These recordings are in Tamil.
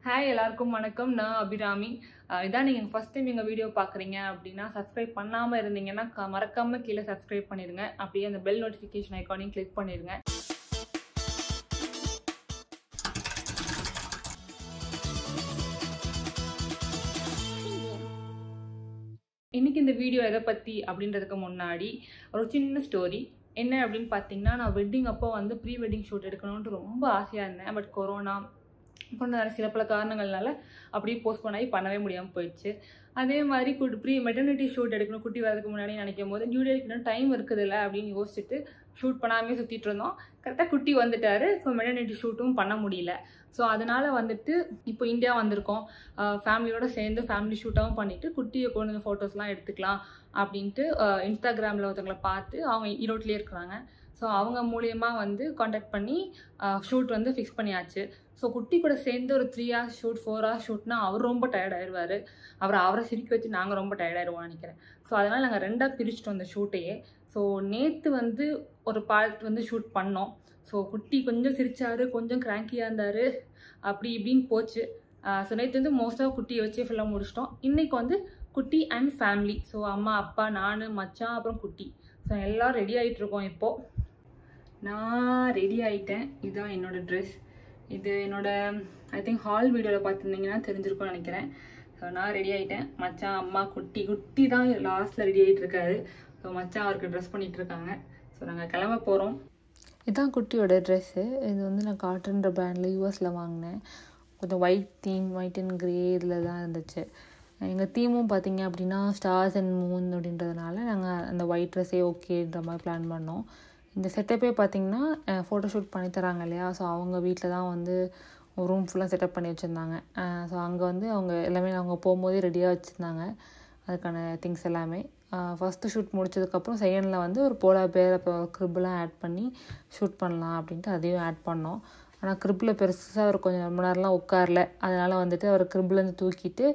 ஹாய் எல்லாருக்கும் வணக்கம் நான் அபிராமி அஹ் இதான் நீங்கள் ஃபஸ்ட் டைம் எங்கள் வீடியோ பார்க்குறீங்க அப்படின்னா சப்ஸ்கிரைப் பண்ணாமல் இருந்தீங்கன்னா க- மறக்காம கீழே சப்ஸ்கிரைப் பண்ணிடுங்க அப்படியே அந்த பெல் நோட்டிஃபிகேஷன் ஐக்கானையும் கிளிக் பண்ணிடுங்க இன்னைக்கு இந்த வீடியோ எதை பற்றி அப்படின்றதுக்கு முன்னாடி ஒரு சின்ன ஸ்டோரி என்ன அப்படின்னு பார்த்தீங்கன்னா நான் வெட்டிங் அப்போ வந்து ப்ரீ வெட்டிங் ஷூட் எடுக்கணும்னு ரொம்ப ஆசையாக இருந்தேன் பட் கொரோனா அப்புறம் நிறைய சில பல காரணங்கள்னால அப்படியே போஸ்ட்போன் ஆகி பண்ணவே முடியாமல் போயிடுச்சு அதே மாதிரி குட்டி ப்ரீ மெட்டர்னிட்டி ஷூட் எடுக்கணும் குட்டி வரதுக்கு முன்னாடி நினைக்கும் போது டியூ டேட் டைம் இருக்குதுல்ல அப்படின்னு யோசிச்சுட்டு ஷூட் பண்ணாமே சுற்றிட்டு இருந்தோம் கரெக்டாக குட்டி வந்துட்டாரு ஸோ மெட்டர்னிட்டி ஷூட்டும் பண்ண முடியல ஸோ அதனால் வந்துட்டு இப்போ இந்தியா வந்திருக்கோம் ஃபேமிலியோட சேர்ந்து ஃபேமிலி ஷூட்டாகவும் பண்ணிவிட்டு குட்டியை கொண்டு வந்து ஃபோட்டோஸ்லாம் எடுத்துக்கலாம் அப்படின்ட்டு இன்ஸ்டாகிராமில் ஒருத்தவங்களை பார்த்து அவங்க ஈரோட்லேயே இருக்கிறாங்க ஸோ அவங்க மூலியமாக வந்து காண்டாக்ட் பண்ணி ஷூட் வந்து ஃபிக்ஸ் பண்ணியாச்சு ஸோ குட்டி கூட சேர்ந்து ஒரு three hours shoot four hours ஷூட்னா அவர் ரொம்ப டயர்ட் ஆயிடுவார் அப்புறம் அவரை சிரிக்க வச்சு நாங்கள் ரொம்ப டயர்ட் ஆயிடுவோம்னு நினைக்கிறேன் ஸோ அதனால் நாங்கள் ரெண்டாக பிரிச்சிட்டோம் அந்த ஷூட்டையே ஸோ நேற்று வந்து ஒரு பார்ட் வந்து ஷூட் பண்ணோம் ஸோ குட்டி கொஞ்சம் சிரிச்சாரு கொஞ்சம் கிராங்கியாக இருந்தார் அப்படி இப்படின்னு போச்சு ஸோ நேற்று வந்து மோஸ்ட்டாக குட்டியை வச்சே ஃபுல்லாக முடிச்சிட்டோம் இன்றைக்கி வந்து குட்டி அண்ட் ஃபேமிலி ஸோ அம்மா அப்பா நான் மச்சான் அப்புறம் குட்டி ஸோ எல்லாம் ரெடி ஆகிட்டு இருக்கோம் இப்போது நான் ரெடி ஆகிட்டேன் இதுதான் என்னோட ட்ரெஸ் இது என்னோட ஐ திங்க் ஹால் வீடியோவில் பார்த்துருந்தீங்கன்னா தெரிஞ்சிருக்கும்னு நினைக்கிறேன் ஸோ நான் ரெடி ஆகிட்டேன் மச்சான் அம்மா குட்டி குட்டி தான் லாஸ்ட்டில் ரெடி ஆகிட்டு இருக்காரு ஸோ மச்சான் அவருக்கு ட்ரெஸ் பண்ணிட்டு இருக்காங்க ஸோ நாங்கள் கிளம்ப போகிறோம் இதான் குட்டியோட ட்ரெஸ்ஸு இது வந்து நான் காட்டன்ற பிராண்டில் யூஎஸில் வாங்கினேன் கொஞ்சம் white theme white and grey இதில் தான் இருந்துச்சு எங்கள் தீமும் பார்த்தீங்க அப்படின்னா ஸ்டார்ஸ் அண்ட் மூன் அப்படின்றதுனால நாங்கள் அந்த ஒயிட் ட்ரெஸ்ஸே ஓகேன்ற மாதிரி பிளான் பண்ணோம் இந்த செட்டப்பே பார்த்தீங்கன்னா ஃபோட்டோஷூட் பண்ணி தராங்க இல்லையா ஸோ அவங்க வீட்டில் தான் வந்து ஒரு ரூம் ஃபுல்லாக செட்டப் பண்ணி வச்சுருந்தாங்க ஸோ அங்கே வந்து அவங்க எல்லாமே அவங்க போகும்போதே ரெடியாக வச்சுருந்தாங்க அதுக்கான திங்ஸ் எல்லாமே ஃபஸ்ட்டு ஷூட் முடிச்சதுக்கப்புறம் செகண்டில் வந்து ஒரு போலா பேர் அப்புறம் க்ரிப்லாம் ஆட் பண்ணி ஷூட் பண்ணலாம் அப்படின்ட்டு அதையும் ஆட் பண்ணோம் ஆனால் க்ரிப்பில் பெருசாக அவர் கொஞ்சம் ரொம்ப நேரம்லாம் உட்காரல அதனால் வந்துட்டு அவர் க்ரிப்லேருந்து தூக்கிட்டு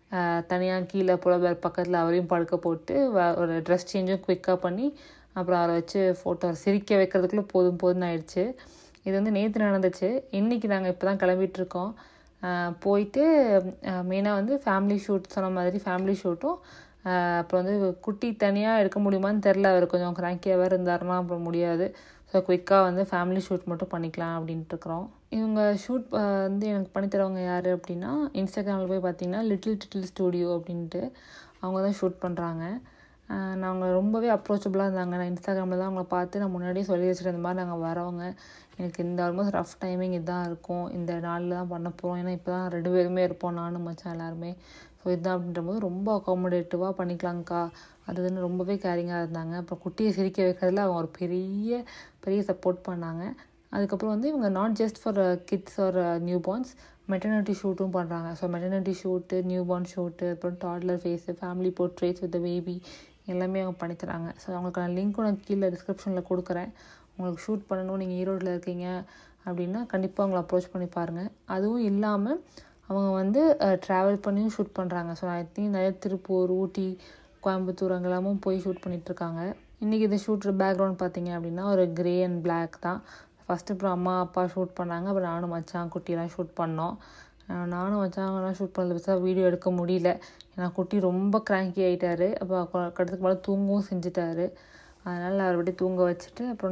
தனியாக கீழே போல பேர் பக்கத்தில் அவரையும் படுக்க போட்டு வ- ஒரு ட்ரெஸ் சேஞ்சும் குயிக்காக பண்ணி அப்புறம் அவரை வச்சு ஃபோட்டோ சிரிக்க வைக்கிறதுக்குள்ளே போதும் போதும்னு ஆயிடுச்சு இது வந்து நேற்று நடந்துச்சு இன்றைக்கி நாங்கள் இப்போ தான் கிளம்பிட்டு இருக்கோம் ஆஹ் போயிட்டு மெயினாக வந்து ஃபேமிலி ஷூட் சொன்ன மாதிரி ஃபேமிலி ஷூட்டும் அப்புறம் வந்து குட்டி தனியாக எடுக்க முடியுமான்னு தெரில அவர் கொஞ்சம் கிராங்கியாக வேறு இருந்தாருன்னா அப்புறம் முடியாது ஸோ குயிக்காக வந்து ஃபேமிலி ஷூட் மட்டும் பண்ணிக்கலாம் அப்படின்ட்டு இருக்கிறோம் இவங்க ஷூட் வந்து எனக்கு பண்ணித்தரவங்க யார் அப்படின்னா இன்ஸ்டாகிராமில் போய் பார்த்தீங்கன்னா லிட்டில் டிட்டில் ஸ்டூடியோ அப்படின்ட்டு அவங்க தான் ஷூட் பண்ணுறாங்க நாங்கள் ரொம்பவே அப்ரோச்சபிளாக இருந்தாங்க நான் இன்ஸ்டாகிராமில் தான் அவங்கள பார்த்து நான் முன்னாடியே சொல்லி வச்சுட்டு இந்த மாதிரி நாங்கள் வரவங்க எனக்கு இந்த ஆல்மோஸ்ட் ரஃப் டைமிங் இதுதான் இருக்கும் இந்த நாளில் தான் பண்ண போகிறோம் ஏன்னா இப்போ தான் ரெண்டு பேருமே இருப்போம் நானும் மச்சான் எல்லாருமே ஸோ இதுதான் அப்படின்ற போது ரொம்ப அகாமடேட்டிவாக பண்ணிக்கலாங்க்கா அது இதுன்னு ரொம்பவே கேரிங்காக இருந்தாங்க அப்புறம் குட்டியை சிரிக்க வைக்கிறதுல அவங்க ஒரு பெரிய பெரிய சப்போர்ட் பண்ணாங்க அதுக்கப்புறம் வந்து இவங்க not just for kids or new borns maternity ஷூட்டும் பண்ணுறாங்க so maternity shoot new born shoot அப்புறம் toddler phase family portraits with baby எல்லாமே அவங்க பண்ணித்தராங்க ஸோ அவங்களுக்கான லிங்க்கும் நான் கீழே டிஸ்கிரிப்ஷனில் கொடுக்குறேன் உங்களுக்கு ஷூட் பண்ணணும் நீங்கள் ஈரோட்டில் இருக்கீங்க அப்படின்னா கண்டிப்பாக அவங்கள அப்ரோச் பண்ணி பாருங்கள் அதுவும் இல்லாமல் அவங்க வந்து ட்ராவல் பண்ணியும் ஷூட் பண்ணுறாங்க ஸோ ஐ திங்க் நிறைய திருப்பூர் ஊட்டி கோயம்புத்தூர் அங்கெல்லாமும் போய் ஷூட் பண்ணிகிட்ருக்காங்க இன்றைக்கி இந்த ஷூட் பேக்ரவுண்ட் பார்த்தீங்க அப்படின்னா ஒரு கிரே அண்ட் Black தான் ஃபஸ்ட்டு அப்புறம் அம்மா அப்பா ஷூட் பண்ணாங்க அப்புறம் நானும் மச்சான் குட்டியெல்லாம் ஷூட் பண்ணோம் அஹ் நானும் மச்சாங்கெல்லாம் ஷூட் பண்ணது பெருசாக வீடியோ எடுக்க முடியல ஏன்னா குட்டி ரொம்ப கிராங்கி ஆகிட்டாரு அப்போ கட்டத்துக்கு மேலே தூங்கவும் செஞ்சுட்டாரு அதனால் அவர் அப்படியே தூங்க வச்சுட்டு அப்புறம்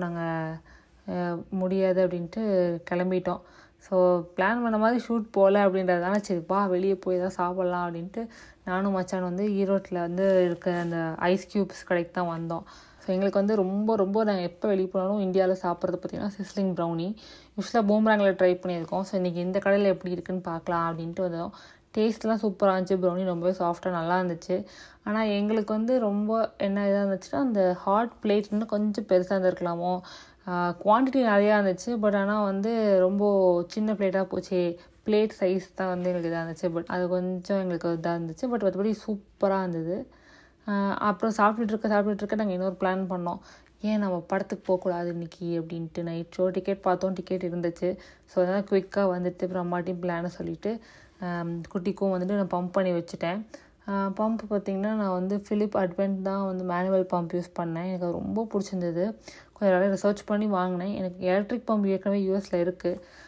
நாங்கள் முடியாது அப்படின்ட்டு கிளம்பிட்டோம் ஸோ பிளான் பண்ண மாதிரி ஷூட் போகல அப்படின்றதுனால சரி வா வெளியே போய் தான் சாப்பிட்லாம் அப்படின்ட்டு நானும் மச்சான் வந்து ஈரோட்டில் வந்து இருக்க அந்த ஐஸ் க்யூப்ஸ் கடைக்கு தான் வந்தோம் ஸோ எங்களுக்கு வந்து ரொம்ப ரொம்ப நாங்கள் எப்போ வெளியே போனாலும் இந்தியாவில் சாப்பிட்றது பார்த்திங்கன்னா சிஸ்லிங் ப்ரௌனி யூஸ்வலாக பூம்ராங்கில் ட்ரை பண்ணியிருக்கோம் ஸோ இன்றைக்கி இந்த கடையில் எப்படி இருக்குன்னு பார்க்கலாம் அப்படின்ட்டு வந்தோம் டேஸ்ட்லாம் சூப்பராக இருந்துச்சு ப்ரௌனி ரொம்பவே சாஃப்டாக நல்லா இருந்துச்சு ஆனால் எங்களுக்கு வந்து ரொம்ப என்ன இதாக இருந்துச்சுன்னா அந்த ஹாட் பிளேட் இன்னும் கொஞ்சம் பெருசாக இருந்திருக்கலாமோ குவான்டிட்டி நிறையா இருந்துச்சு பட் ஆனால் வந்து ரொம்ப சின்ன பிளேட்டாக போச்சு பிளேட் சைஸ் தான் வந்து எங்களுக்கு இதாக இருந்துச்சு பட் அது கொஞ்சம் எங்களுக்கு இதாக இருந்துச்சு பட் மற்றபடி சூப்பராக இருந்தது ஆஹ் அப்புறம் சாப்பிட்டுட்டு இருக்க சாப்பிட்டுட்டு இருக்க நாங்கள் இன்னொரு பிளான் பண்ணோம் ஏன் நம்ம படத்துக்கு போகக்கூடாது இன்னைக்கு அப்படின்ட்டு நைட் ஷோ டிக்கெட் பார்த்தோம் டிக்கெட் இருந்துச்சு ஸோ அதனால் குயிக்காக வந்துட்டு அப்புறம் அம்மாட்டையும் பிளானை சொல்லிவிட்டு குட்டிக்கும் வந்துட்டு நான் பம்ப் பண்ணி வச்சுட்டேன் பம்ப் பார்த்திங்கன்னா நான் வந்து ஃபிலிப் அட்வென்ட் தான் வந்து மேனுவல் பம்ப் யூஸ் பண்ணேன் எனக்கு அது ரொம்ப பிடிச்சிருந்தது கொஞ்சம் நிறைய ரிசர்ச் பண்ணி வாங்கினேன் எனக்கு எலக்ட்ரிக் பம்ப் ஏற்கனவே யூஎஸில் இருக்குது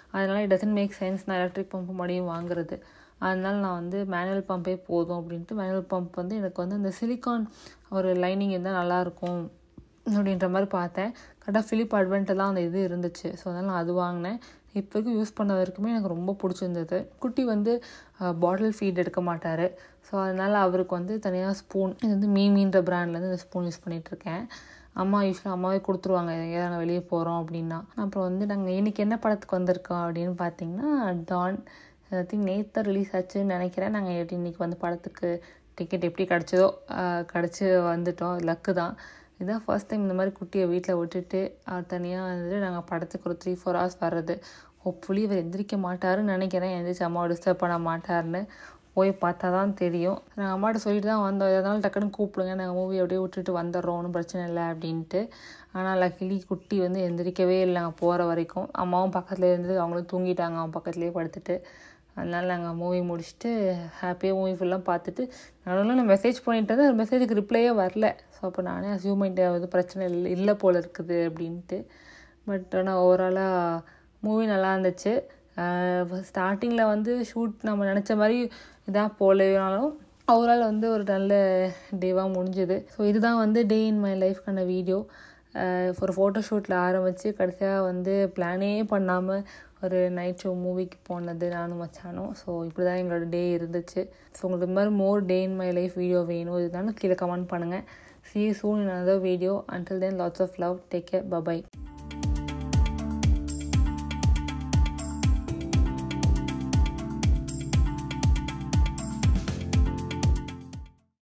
அதனால் இட் டசன்ட் மேக் சென்ஸ் நான் எலக்ட்ரிக் பம்பு மறுபடியும் வாங்குறது அதனால நான் வந்து மேனுவல் பம்பே போதும் அப்படின்ட்டு மேனுவல் பம்ப் வந்து எனக்கு வந்து அந்த சிலிக்கான் ஒரு லைனிங் இருந்தால் நல்லாயிருக்கும் அப்படின்ற மாதிரி பார்த்தேன் கரெக்டாக ஃபிலிப் அட்வென்ட்டெல்லாம் அந்த இது இருந்துச்சு ஸோ அதனால் நான் அது வாங்கினேன் இப்போ வரைக்கும் யூஸ் பண்ண வரைக்குமே எனக்கு ரொம்ப பிடிச்சிருந்தது குட்டி வந்து பாட்டில் ஃபீட் எடுக்க மாட்டார் ஸோ அதனால் அவருக்கு வந்து தனியாக ஸ்பூன் இது வந்து மீமின்ற பிராண்ட்லேருந்து இந்த ஸ்பூன் யூஸ் பண்ணிகிட்ருக்கேன் அம்மா யூஸ்வலாக அம்மாவே கொடுத்துருவாங்க எங்கேயாவது நாங்கள் வெளியே போகிறோம் அப்படின்னா அப்புறம் வந்து நாங்கள் இன்றைக்கி என்ன படத்துக்கு வந்திருக்கோம் அப்படின்னு பார்த்தீங்கன்னா டான் ஐ திங்க் நேற்று ரிலீஸ் ஆச்சுன்னு நினைக்கிறேன் நாங்கள் இன்றைக்கி வந்து படத்துக்கு டிக்கெட் எப்படி கிடச்சதோ கிடச்சி வந்துட்டோம் லக்கு தான் இதுதான் ஃபர்ஸ்ட் டைம் இந்த மாதிரி குட்டியை வீட்டில் விட்டுட்டு தனியாக வந்துட்டு நாங்கள் படத்துக்கு ஒரு த்ரீ ஃபோர் ஹவர்ஸ் வர்றது ஹோப்ஃபுல்லி இவர் எந்திரிக்க மாட்டாருன்னு நினைக்கிறேன் எந்திரிச்சு அம்மாவை டிஸ்டர்ப் பண்ண மாட்டார்னு போய் பார்த்தா தான் தெரியும் நாங்கள் அம்மாட்ட சொல்லிட்டு தான் வந்தோம் எதனாலும் டக்குன்னு கூப்பிடுங்க நாங்கள் மூவி அப்படியே விட்டுட்டு வந்துடுறோம் ஒன்றும் பிரச்சனை இல்லை அப்படின்ட்டு ஆனால் லக்கிலி குட்டி வந்து எந்திரிக்கவே இல்லை நாங்கள் போகிற வரைக்கும் அம்மாவும் பக்கத்தில் இருந்து அவங்களும் தூங்கிட்டாங்க அவன் பக்கத்துலேயே படுத்துட்டு அதனால் நாங்கள் மூவி முடிச்சுட்டு ஹாப்பியாக மூவி ஃபுல்லாக பார்த்துட்டு நடுவில் நான் மெசேஜ் பண்ணிட்டு இருந்தேன் ஒரு மெசேஜுக்கு ரிப்ளையே வரல ஸோ அப்போ நானே அசியூம் பண்ணிட்டேன் வந்து பிரச்சனை இல்லை இல்லை போல் இருக்குது அப்படின்ட்டு பட் ஆனால் ஓவராலாக மூவி நல்லா இருந்துச்சு ஸ்டார்டிங்கில் வந்து ஷூட் நம்ம நினச்ச மாதிரி இதாக போகலனாலும் ஓவரால் வந்து ஒரு நல்ல டேவாக முடிஞ்சுது ஸோ இதுதான் வந்து டே இன் மை லைஃப்க்கான வீடியோ ஒரு ஃபோட்டோ ஷூட்டில் ஆரம்பித்து கடைசியாக வந்து பிளானே பண்ணாமல் ஒரு நைட் ஷோ மூவிக்கு போனது நானும் மச்சானும் ஸோ இப்படி தான் எங்களோட டே இருந்துச்சு ஸோ உங்களுக்கு இது மாதிரி more day in my life video வேணும் இதுதானே கீழே கமெண்ட் பண்ணுங்கள் see soon in another video until then lots of love take care bye bye